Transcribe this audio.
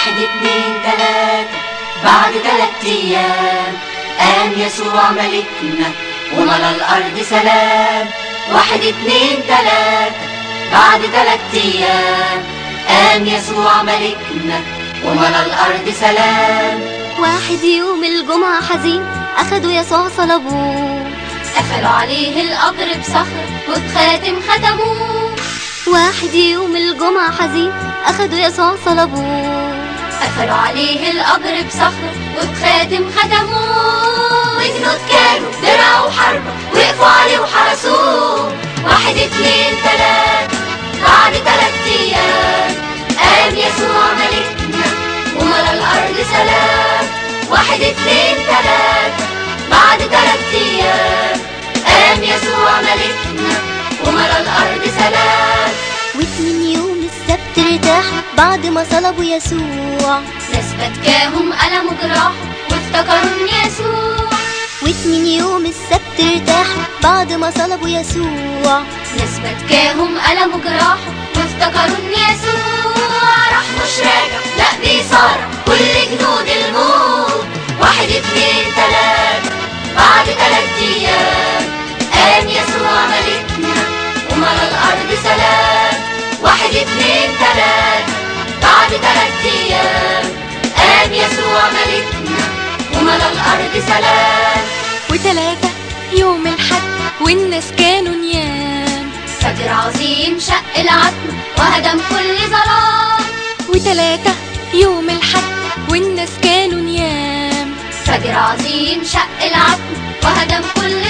واحد اتنين تلاتة بعد تلات أيام قام يسوع ملكنا وملا الأرض سلام واحد اتنين تلاتة بعد تلات أيام قام يسوع ملكنا وملا الأرض سلام واحد يوم الجمعة حزين أخدوا يسوع صلبوه قفلوا عليه القبر بصخر وبخاتم ختموه واحد يوم الجمعة حزين أخدوا يسوع صلبوه قفلوا عليه القبر بصخر وبخاتم ختموه وجنود كانوا درع وحربة وقفوا عليه وحرسوه واحد اتنين تلاتة بعد تلات أيام قام يسوع ملكنا وملا الأرض سلام واحد اتنين تلاتة بعد تلات أيام قام يسوع ملكنا وملا الأرض سلام واتنين يوم السبت ارتاحوا بعد ما صلبوا يسوع ناس بكاهم ألم وجراح وافتكروا إن يسوع واتنين يوم السبت ارتاحوا بعد ما صلبوا يسوع ناس بكاهم ألم وجراح وافتكروا إن يسوع راح مش راجع لا بيصارع كل جنود الموت واحد اتنين تلاتة بعد تلات أيام قام يسوع ملكنا وملا الأرض سلام واحد اتنين تلاتة بعد تلات أيام قام يسوع ملكنا وملا الأرض سلام وتلاتة يوم الحد والناس كانوا نيام فجر عظيم شق العتمة وهدم كل ظلام وتلاتة يوم الحد والناس كانوا نيام فجر عظيم شق العتمة وهدم كل